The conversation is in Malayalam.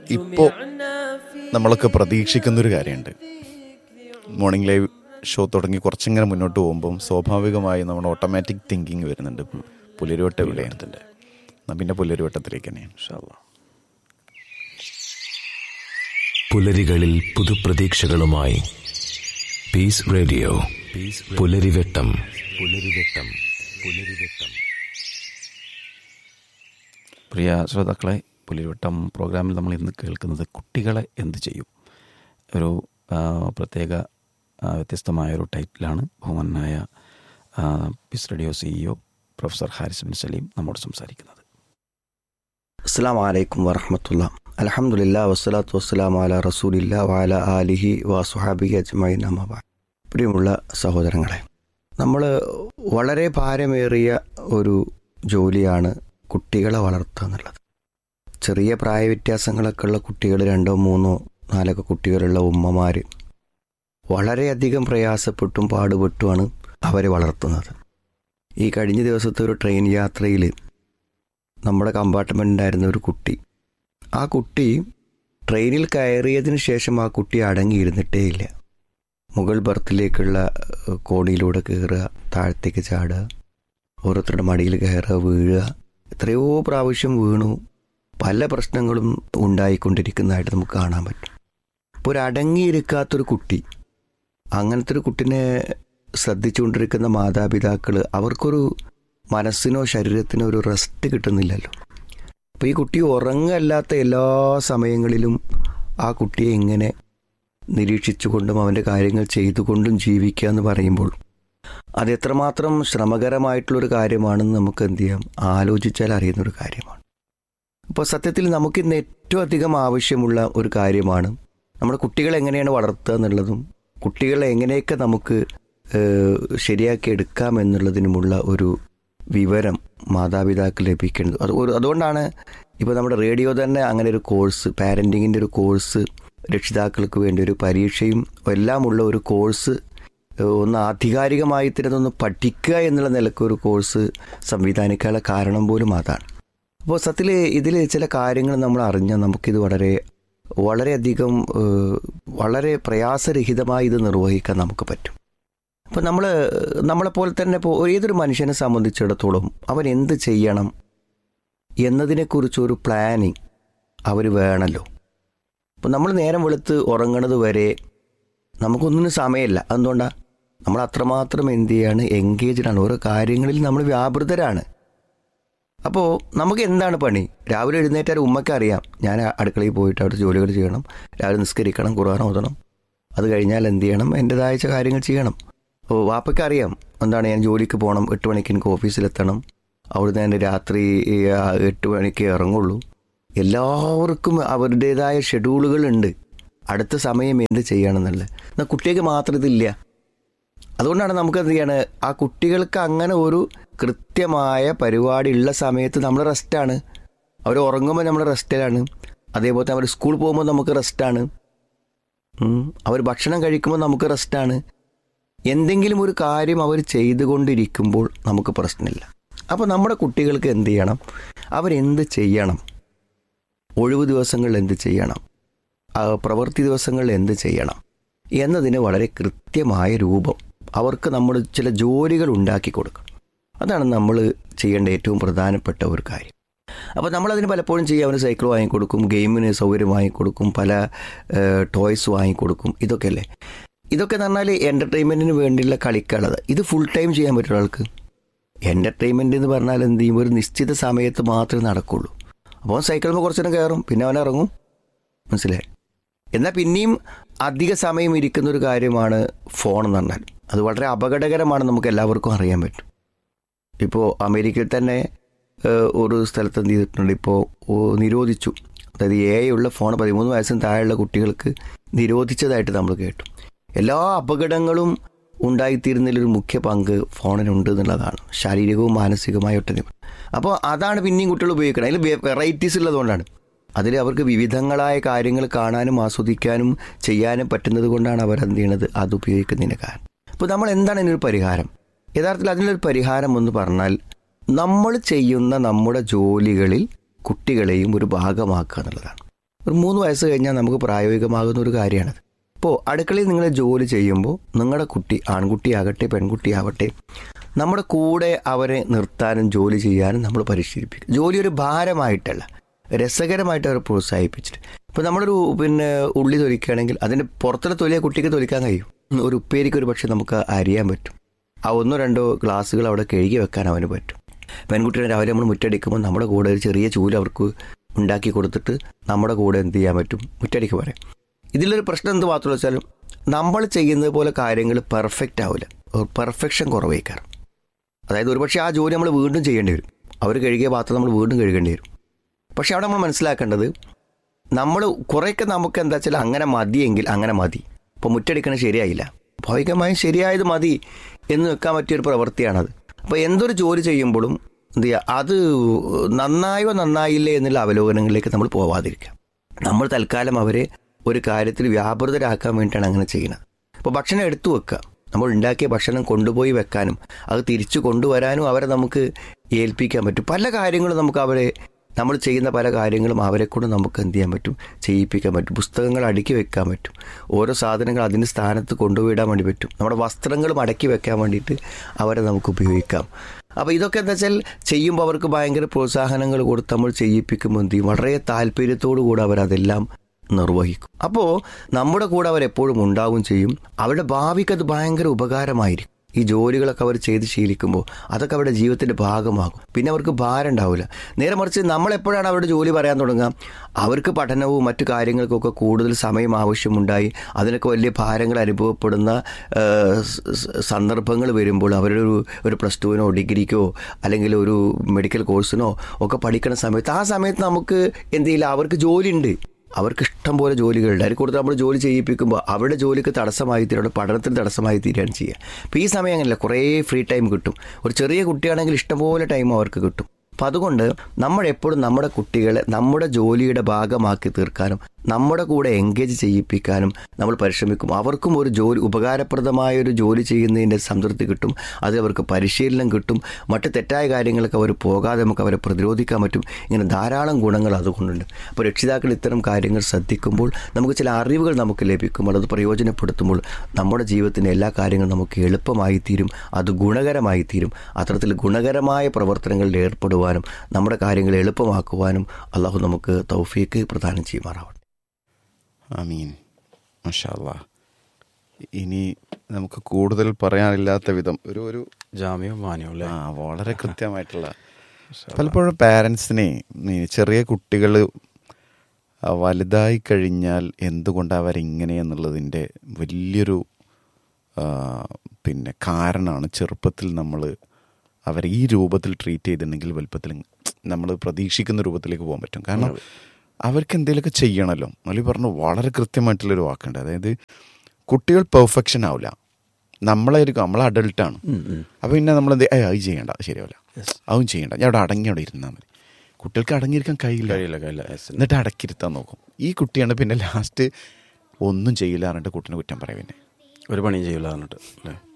ഇപ്പോൾ നമ്മളൊക്കെ പ്രതീക്ഷിക്കുന്നൊരു കാര്യമുണ്ട് മോർണിംഗ് ലൈവ് ഷോ തുടങ്ങി കുറച്ചിങ്ങനെ മുന്നോട്ട് പോകുമ്പം സ്വാഭാവികമായും നമ്മുടെ ഓട്ടോമാറ്റിക് തിങ്കിങ് വരുന്നുണ്ട് പുലരുവട്ടം എവിടെയാണ് എന്നാ പിന്നെ പുലരുവട്ടത്തിലേക്ക് തന്നെയാണ് പുലരികളിൽ പുതുപ്രതീക്ഷകളുമായി പീസ് റേഡിയോ പുലരിവെട്ടം പുലരിവെട്ടം പുലരിവെട്ടം പ്രിയ ശ്രോതാക്കളെ പുലിവട്ടം പ്രോഗ്രാമിൽ നമ്മൾ ഇന്ന് കേൾക്കുന്നത് കുട്ടികളെ എന്ത് ചെയ്യും ഒരു ആ, പ്രത്യേക ആ, വ്യത്യസ്തമായ ഒരു ടൈറ്റിലാണ് ബഹുമാനായ peace radio CEO professor Haris bin Saleem നമ്മോട് സംസാരിക്കുന്നത് അസ്സാം വലൈക്കും വറഹമത്തുള്ള അലഹമുല്ല വസ്സലാത്തു വസ്സലാം അല റസൂലില്ല വാല ആലിഹി വാസുഹാബി അജ്മൈൻ അമ്മബ പ്രിയമുള്ള സഹോദരങ്ങളെ നമ്മൾ വളരെ ഭാരമേറിയ ഒരു ജോലിയാണ് കുട്ടികളെ വളർത്തുക എന്നുള്ളത് ചെറിയ പ്രായ വ്യത്യാസങ്ങളൊക്കെ ഉള്ള കുട്ടികൾ രണ്ടോ മൂന്നോ നാലൊക്കെ കുട്ടികളുള്ള ഉമ്മമാർ വളരെയധികം പ്രയാസപ്പെട്ടും പാടുപെട്ടുമാണ് അവരെ വളർത്തുന്നത് ഈ കഴിഞ്ഞ ദിവസത്തെ ഒരു ട്രെയിൻ യാത്രയിൽ നമ്മുടെ കമ്പാർട്ട്മെൻറ്റിലായിരുന്ന ഒരു കുട്ടി ആ കുട്ടി ട്രെയിനിൽ കയറിയതിന് ശേഷം ആ കുട്ടി അടങ്ങിയിരുന്നിട്ടേ ഇല്ല മുകൾ ബർത്തിലേക്കുള്ള ഏഹ്, കോണിയിലൂടെ കയറുക താഴത്തേക്ക് ചാടുക ഓരോരുത്തരുടെ മടിയിൽ കയറുക വീഴുക എത്രയോ പ്രാവശ്യം വീണു പല പ്രശ്നങ്ങളും ഉണ്ടായിക്കൊണ്ടിരിക്കുന്നതായിട്ട് നമുക്ക് കാണാൻ പറ്റും ഇപ്പോൾ ഒരു അടങ്ങിയിരിക്കാത്തൊരു കുട്ടി അങ്ങനത്തെ ഒരു കുട്ടിനെ ശ്രദ്ധിച്ചുകൊണ്ടിരിക്കുന്ന മാതാപിതാക്കൾ അവർക്കൊരു മനസ്സിനോ ശരീരത്തിനോ ഒരു റെസ്റ്റ് കിട്ടുന്നില്ലല്ലോ അപ്പോൾ ഈ കുട്ടി ഉറങ്ങല്ലാത്ത എല്ലാ സമയങ്ങളിലും ആ കുട്ടിയെ ഇങ്ങനെ നിരീക്ഷിച്ചുകൊണ്ടും അവൻ്റെ കാര്യങ്ങൾ ചെയ്തുകൊണ്ടും ജീവിക്കുക എന്ന് പറയുമ്പോൾ അത് എത്രമാത്രം ശ്രമകരമായിട്ടുള്ളൊരു കാര്യമാണെന്ന് നമുക്ക് എന്ത് ചെയ്യാം ആലോചിച്ചാൽ അറിയുന്നൊരു കാര്യമാണ് അപ്പോൾ സത്യത്തിൽ നമുക്കിന്ന് ഏറ്റവും അധികം ആവശ്യമുള്ള ഒരു കാര്യമാണ് നമ്മുടെ കുട്ടികളെ എങ്ങനെയാണ് വളർത്തുക എന്നുള്ളതും കുട്ടികളെ എങ്ങനെയൊക്കെ നമുക്ക് ഏഹ്, ശരിയാക്കി എടുക്കാം എന്നുള്ളതിനുമുള്ള ഒരു വിവരം മാതാപിതാക്കൾ ലഭിക്കുന്നത് അത് ഒരു അതുകൊണ്ടാണ് ഇപ്പോൾ നമ്മുടെ റേഡിയോ തന്നെ അങ്ങനെ ഒരു കോഴ്സ് പാരൻറ്റിങ്ങിൻ്റെ ഒരു കോഴ്സ് രക്ഷിതാക്കൾക്ക് വേണ്ടി ഒരു പരീക്ഷയും എല്ലാമുള്ള ഒരു കോഴ്സ് ഏഹ്, ഒന്ന് ആധികാരികമായി തന്നെ ഒന്ന് പഠിക്കുക എന്നുള്ള നിലക്ക് ഒരു കോഴ്സ് സംവിധാനിക്കാനുള്ള കാരണം പോലും അതാണ് അപ്പോൾ സത്യത്തിൽ ഇതിൽ ചില കാര്യങ്ങൾ നമ്മൾ അറിഞ്ഞാൽ നമുക്കിത് വളരെ വളരെയധികം ഏഹ്, വളരെ പ്രയാസരഹിതമായി ഇത് നിർവഹിക്കാൻ നമുക്ക് പറ്റും അപ്പോൾ നമ്മൾ നമ്മളെപ്പോലെ തന്നെ ഇപ്പോൾ ഏതൊരു മനുഷ്യനെ സംബന്ധിച്ചിടത്തോളം അവൻ എന്ത് ചെയ്യണം എന്നതിനെക്കുറിച്ച് ഒരു പ്ലാനിങ് അവർ വേണമല്ലോ അപ്പോൾ നമ്മൾ നേരം വെളുത്ത് ഉറങ്ങണത് വരെ നമുക്കൊന്നിനും സമയമില്ല അതെന്തുകൊണ്ടാണ് നമ്മൾ അത്രമാത്രം എന്ത് ചെയ്യാണ് എൻഗേജ്ഡ് ആണ് ഓരോ കാര്യങ്ങളിൽ നമ്മൾ വ്യാപൃതരാണ് അപ്പോൾ നമുക്ക് എന്താണ് പണി രാവിലെ എഴുന്നേറ്റാൽ ഉമ്മയ്ക്ക് അറിയാം ഞാൻ അടുക്കളയിൽ പോയിട്ട് അവിടെ ജോലികൾ ചെയ്യണം രാവിലെ നിസ്കരിക്കണം ഖുർആൻ ഓതണം അത് കഴിഞ്ഞാൽ എന്ത് ചെയ്യണം എൻ്റെതായ ചില കാര്യങ്ങൾ ചെയ്യണം അപ്പോൾ വാപ്പയ്ക്ക് അറിയാം എന്താണ് ഞാൻ ജോലിക്ക് പോകണം എട്ട് മണിക്ക് എനിക്ക് ഓഫീസിലെത്തണം അവിടുന്ന് ഞാൻ രാത്രി ആ, എട്ട് മണിക്ക് ഇറങ്ങുള്ളൂ എല്ലാവർക്കും അവരുടേതായ ഷെഡ്യൂളുകളുണ്ട് അടുത്ത സമയം എന്ത് ചെയ്യണം എന്നുള്ളത് എന്നാൽ കുട്ടിക്ക് മാത്രം ഇതില്ല അതുകൊണ്ടാണ് നമുക്ക് എന്ത് ചെയ്യാണ് ആ കുട്ടികൾക്ക് അങ്ങനെ ഒരു കൃത്യമായ പരിപാടി ഉള്ള സമയത്ത് നമ്മൾ റെസ്റ്റാണ് അവർ ഉറങ്ങുമ്പോൾ നമ്മൾ റെസ്റ്റിലാണ് അതേപോലെ തന്നെ അവർ സ്കൂൾ പോകുമ്പോൾ നമുക്ക് റെസ്റ്റാണ് അവർ ഭക്ഷണം കഴിക്കുമ്പോൾ നമുക്ക് റെസ്റ്റാണ് എന്തെങ്കിലും ഒരു കാര്യം അവർ ചെയ്തുകൊണ്ടിരിക്കുമ്പോൾ നമുക്ക് പ്രശ്നമില്ല അപ്പോൾ നമ്മുടെ കുട്ടികൾക്ക് എന്ത് ചെയ്യണം അവരെന്ത് ചെയ്യണം ഒഴിവ് ദിവസങ്ങളിൽ എന്ത് ചെയ്യണം ആ, പ്രവൃത്തി ദിവസങ്ങളിൽ എന്ത് ചെയ്യണം എന്നതിന് വളരെ കൃത്യമായ രൂപം അവർക്ക് നമ്മൾ ചില ജോലികൾ ഉണ്ടാക്കി കൊടുക്കണം അതാണ് നമ്മൾ ചെയ്യേണ്ട ഏറ്റവും പ്രധാനപ്പെട്ട ഒരു കാര്യം അപ്പോൾ നമ്മളതിന് പലപ്പോഴും ചെയ്യുക അവന് സൈക്കിൾ വാങ്ങിക്കൊടുക്കും ഗെയിമിന് സൗകര്യം വാങ്ങിക്കൊടുക്കും പല ടോയ്സ് വാങ്ങിക്കൊടുക്കും ഇതൊക്കെ അല്ലേ ഇതൊക്കെ എന്ന് പറഞ്ഞാൽ എൻ്റർടൈൻമെൻറ്റിന് വേണ്ടിയുള്ള കളിക്കാനുള്ളത് ഇത് ഫുൾ ടൈം ചെയ്യാൻ പറ്റും ഒരാൾക്ക് എൻ്റർടൈൻമെൻറ്റ് എന്ന് പറഞ്ഞാൽ എന്ത് ചെയ്യും ഒരു നിശ്ചിത സമയത്ത് മാത്രമേ നടക്കുള്ളൂ അപ്പോൾ അവൻ സൈക്കിളിൽ കുറച്ചു നേരം കയറും പിന്നെ അവൻ ഇറങ്ങും മനസ്സിലായി എന്നാൽ പിന്നെയും അധിക സമയം ഇരിക്കുന്ന ഒരു കാര്യമാണ് ഫോൺ എന്ന് പറഞ്ഞാൽ അത് വളരെ അപകടകരമാണ് നമുക്ക് എല്ലാവർക്കും അറിയാൻ പറ്റും ഇപ്പോൾ അമേരിക്കയിൽ തന്നെ ഏഹ്, ഒരു സ്ഥലത്ത് എന്ത് ചെയ്തിട്ടുണ്ട് ഇപ്പോൾ ഓ, നിരോധിച്ചു അതായത് എ ഉള്ള ഫോൺ പതിമൂന്ന് വയസ്സിന് താഴെയുള്ള കുട്ടികൾക്ക് നിരോധിച്ചതായിട്ട് നമ്മൾ കേട്ടു എല്ലാ അപകടങ്ങളും ഉണ്ടായിത്തീരുന്നതിലൊരു മുഖ്യ പങ്ക് ഫോണിനുണ്ട് എന്നുള്ളതാണ് ശാരീരികവും മാനസികമായ ഒട്ടനവധി അപ്പോൾ അതാണ് പിന്നെയും കുട്ടികൾ ഉപയോഗിക്കുന്നത് അതിൽ വെറൈറ്റീസ് ഉള്ളതുകൊണ്ടാണ് അതിൽ അവർക്ക് വിവിധങ്ങളായ കാര്യങ്ങൾ കാണാനും ആസ്വദിക്കാനും ചെയ്യാനും പറ്റുന്നത് കൊണ്ടാണ് അവർ എന്ത് ചെയ്യണത് അത് ഉപയോഗിക്കുന്നതിന് കാരണം അപ്പോൾ നമ്മൾ എന്താണ് ഇതിനൊരു പരിഹാരം യഥാർത്ഥത്തിൽ അതിനൊരു പരിഹാരം എന്ന് പറഞ്ഞാൽ നമ്മൾ ചെയ്യുന്ന നമ്മുടെ ജോലികളിൽ കുട്ടികളെയും ഒരു ഭാഗമാക്കുക എന്നുള്ളതാണ് ഒരു മൂന്ന് വയസ്സ് കഴിഞ്ഞാൽ നമുക്ക് പ്രായോഗികമാകുന്ന ഒരു കാര്യമാണത് ഇപ്പോൾ അടുക്കളയിൽ നിങ്ങൾ ജോലി ചെയ്യുമ്പോൾ നിങ്ങളുടെ കുട്ടി ആൺകുട്ടിയാകട്ടെ പെൺകുട്ടിയാവട്ടെ നമ്മുടെ കൂടെ അവരെ നിർത്താനും ജോലി ചെയ്യാനും നമ്മൾ പരിശീലിപ്പിക്കും ജോലി ഒരു ഭാരമായിട്ടല്ല രസകരമായിട്ട് അവരെ പ്രോത്സാഹിപ്പിച്ചിട്ട് ഇപ്പോൾ നമ്മളൊരു പിന്നെ ഉള്ളി തൊലിക്കുകയാണെങ്കിൽ അതിൻ്റെ പുറത്തുള്ള തൊലിയ കുട്ടിക്ക് തൊലിക്കാൻ കഴിയും ഒരു ഉപ്പേരിക്ക് ഒരു പക്ഷേ നമുക്ക് അരിയാൻ പറ്റും ആ ഒന്നോ രണ്ടോ ഗ്ലാസ്സുകൾ അവിടെ കഴുകി വെക്കാൻ അവന് പറ്റും പെൺകുട്ടികളെ രാവിലെ നമ്മൾ മുറ്റടിക്കുമ്പോൾ നമ്മുടെ കൂടെ ഒരു ചെറിയ ചൂല് അവർക്ക് ഉണ്ടാക്കി കൊടുത്തിട്ട് നമ്മുടെ കൂടെ എന്ത് ചെയ്യാൻ പറ്റും മുറ്റടിക്ക് പറയാം ഇതിലൊരു പ്രശ്നം എന്ത് മാത്രമല്ല വെച്ചാൽ നമ്മൾ ചെയ്യുന്നത് പോലെ കാര്യങ്ങൾ പെർഫെക്റ്റ് ആവില്ല പെർഫെക്ഷൻ കുറവേക്കാറ് അതായത് ഒരുപക്ഷെ ആ ജോലി നമ്മൾ വീണ്ടും ചെയ്യേണ്ടി വരും അവർ കഴുകിയ പാത്രം നമ്മൾ വീണ്ടും കഴുകേണ്ടി വരും പക്ഷെ അവിടെ നമ്മൾ മനസ്സിലാക്കേണ്ടത് നമ്മൾ കുറേയൊക്കെ നമുക്ക് എന്താ വെച്ചാൽ അങ്ങനെ മതിയെങ്കിൽ അങ്ങനെ മതി ഇപ്പോൾ മുറ്റടിക്കണത് ശരിയായില്ല സ്വാഭാവികമായും ശരിയായത് മതി എന്ന് വെക്കാൻ പറ്റിയൊരു പ്രവൃത്തിയാണത് അപ്പോൾ എന്തൊരു ജോലി ചെയ്യുമ്പോഴും എന്ത് ചെയ്യുക അത് നന്നായോ നന്നായില്ലേ എന്നുള്ള അവലോകനങ്ങളിലേക്ക് നമ്മൾ പോവാതിരിക്കുക നമ്മൾ തൽക്കാലം അവരെ ഒരു കാര്യത്തിൽ വ്യാപൃതരാക്കാൻ വേണ്ടിയിട്ടാണ് അങ്ങനെ ചെയ്യുന്നത് അപ്പോൾ ഭക്ഷണം എടുത്തു വെക്കുക നമ്മൾ ഉണ്ടാക്കിയ ഭക്ഷണം കൊണ്ടുപോയി വെക്കാനും അത് തിരിച്ചു കൊണ്ടുവരാനും അവരെ നമുക്ക് ഏൽപ്പിക്കാൻ പറ്റും പല കാര്യങ്ങളും നമുക്ക് അവരെ നമ്മൾ ചെയ്യുന്ന പല കാര്യങ്ങളും അവരെ കൊണ്ട് നമുക്ക് എന്ത് ചെയ്യാൻ പറ്റും ചെയ്യിപ്പിക്കാൻ പറ്റും പുസ്തകങ്ങൾ അടുക്കി വെക്കാൻ പറ്റും ഓരോ സാധനങ്ങൾ അതിൻ്റെ സ്ഥാനത്ത് കൊണ്ടുപോയിടാൻ വേണ്ടി പറ്റും നമ്മുടെ വസ്ത്രങ്ങളും അടക്കി വെക്കാൻ വേണ്ടിയിട്ട് അവരെ നമുക്ക് ഉപയോഗിക്കാം അപ്പോൾ ഇതൊക്കെ എന്താ വെച്ചാൽ ചെയ്യുമ്പോൾ അവർക്ക് ഭയങ്കര പ്രോത്സാഹനങ്ങൾ കൊടുത്ത് നമ്മൾ ചെയ്യിപ്പിക്കുമ്പോൾ എന്ത് ചെയ്യും വളരെ താല്പര്യത്തോടു കൂടെ അവരതെല്ലാം നിർവഹിക്കും അപ്പോൾ നമ്മുടെ കൂടെ അവരെപ്പോഴും ഉണ്ടാവും ചെയ്യും അവരുടെ ഭാവിക്ക് അത് ഭയങ്കര ഉപകാരമായിരിക്കും ഈ ജോലികളൊക്കെ അവർ ചെയ്ത് ശീലിക്കുമ്പോൾ അതൊക്കെ അവരുടെ ജീവിതത്തിൻ്റെ ഭാഗമാകും പിന്നെ അവർക്ക് ഭാരം ഉണ്ടാവില്ല നേരെ മറിച്ച് നമ്മളെപ്പോഴാണ് അവരുടെ ജോലി പറയാൻ തുടങ്ങുക അവർക്ക് പഠനവും മറ്റു കാര്യങ്ങൾക്കൊക്കെ കൂടുതൽ സമയം ആവശ്യമുണ്ടായി അതിനൊക്കെ വലിയ ഭാരങ്ങൾ അനുഭവപ്പെടുന്ന ആ, സ- സ- സന്ദർഭങ്ങൾ വരുമ്പോൾ അവരുടെ ഒരു ഒരു പ്ലസ് ടുവിനോ ഡിഗ്രിക്കോ അല്ലെങ്കിൽ ഒരു മെഡിക്കൽ കോഴ്സിനോ ഒക്കെ പഠിക്കുന്ന സമയത്ത് ആ സമയത്ത് നമുക്ക് എന്ത് ചെയ്യില്ല അവർക്ക് ജോലിയുണ്ട് അവർക്ക് ഇഷ്ടം പോലെ ജോലികളുണ്ട് അതിൽ കൂടുതൽ നമ്മൾ ജോലി ചെയ്യിപ്പിക്കുമ്പോൾ അവരുടെ ജോലിക്ക് തടസ്സമായി തീരും അവരുടെ പഠനത്തിന് തടസ്സമായി തീരുകയാണ് ചെയ്യുക അപ്പോൾ ഈ സമയം അങ്ങനെയല്ല കുറേ ഫ്രീ ടൈം കിട്ടും ഒരു ചെറിയ കുട്ടിയാണെങ്കിൽ ഇഷ്ടംപോലെ ടൈം അവർക്ക് കിട്ടും അപ്പം അതുകൊണ്ട് നമ്മൾ എപ്പോഴും നമ്മുടെ കുട്ടികളെ നമ്മുടെ ജോലിയുടെ ഭാഗമാക്കി തീർക്കാനും നമ്മുടെ കൂടെ എൻഗേജ് ചെയ്യിപ്പിക്കാനും നമ്മൾ പരിശ്രമിക്കും അവർക്കും ഒരു ജോലി ഉപകാരപ്രദമായ ഒരു ജോലി ചെയ്യുന്നതിൻ്റെ സംതൃപ്തി കിട്ടും അതിൽ അവർക്ക് പരിശീലനം കിട്ടും മറ്റ് തെറ്റായ കാര്യങ്ങളൊക്കെ അവർ പോകാതെ നമുക്ക് അവരെ പ്രതിരോധിക്കാൻ പറ്റും ഇങ്ങനെ ധാരാളം ഗുണങ്ങൾ അതുകൊണ്ടുണ്ട് അപ്പോൾ രക്ഷിതാക്കൾ ഇത്തരം കാര്യങ്ങൾ ശ്രദ്ധിക്കുമ്പോൾ നമുക്ക് ചില അറിവുകൾ നമുക്ക് ലഭിക്കുമ്പോൾ അത് പ്രയോജനപ്പെടുത്തുമ്പോൾ നമ്മുടെ ജീവിതത്തിൻ്റെ എല്ലാ കാര്യങ്ങളും നമുക്ക് എളുപ്പമായി തീരും അത് ഗുണകരമായി തീരും അത്തരത്തിൽ ഗുണകരമായ പ്രവർത്തനങ്ങളിൽ ഏർപ്പെടുവാനും നമ്മുടെ കാര്യങ്ങൾ എളുപ്പമാക്കുവാനും അള്ളാഹു നമുക്ക് തൗഫീക്ക് പ്രദാനം ചെയ്യുമാറാവട്ടെ അമീൻ മഷാല്ല ഇനി നമുക്ക് കൂടുതൽ പറയാനില്ലാത്ത വിധം ഒരു ഒരു ജാമ്യം മാനിയോ അല്ലേ ആ വളരെ കൃത്യമായിട്ടുള്ള പലപ്പോഴും പാരൻസിനെ ചെറിയ കുട്ടികൾ വലുതായി കഴിഞ്ഞാൽ എന്തുകൊണ്ട് അവരിങ്ങനെ എന്നുള്ളതിൻ്റെ വലിയൊരു ആ, പിന്നെ കാരണമാണ് ചെറുപ്പത്തിൽ നമ്മൾ അവരെ ഈ രൂപത്തിൽ ട്രീറ്റ് ചെയ്തിട്ടുണ്ടെങ്കിൽ വലുപ്പത്തിൽ നമ്മൾ പ്രതീക്ഷിക്കുന്ന രൂപത്തിലേക്ക് പോകാൻ പറ്റും കാരണം അവർക്ക് എന്തെങ്കിലുമൊക്കെ ചെയ്യണമല്ലോ മല്ലി പറഞ്ഞു വളരെ കൃത്യമായിട്ടുള്ളൊരു വാക്കുണ്ട് അതായത് കുട്ടികൾ പെർഫെക്ഷൻ ആവില്ല നമ്മളായിരിക്കും നമ്മൾ അഡൾട്ടാണ് അപ്പോൾ പിന്നെ നമ്മൾ എന്ത് ഏയ് അത് ചെയ്യണ്ട അത് ശരിയാവില്ല അതും ചെയ്യണ്ട ഞാൻ അവിടെ അടങ്ങി അവിടെ ഇരുന്നാൽ മതി കുട്ടികൾക്ക് അടങ്ങിയിരിക്കാൻ കഴിയില്ല കഴിയില്ല കഴിയില്ല Yes. എന്നിട്ട് അടക്കിയിരുത്താൻ നോക്കും ഈ കുട്ടിയാണ് പിന്നെ ലാസ്റ്റ് ഒന്നും ചെയ്യില്ല എന്നിട്ട് കുട്ടീനെ കുറ്റം പറയും പിന്നെ ഒരു പണിയും ചെയ്യില്ല എന്നിട്ട് അല്ലേ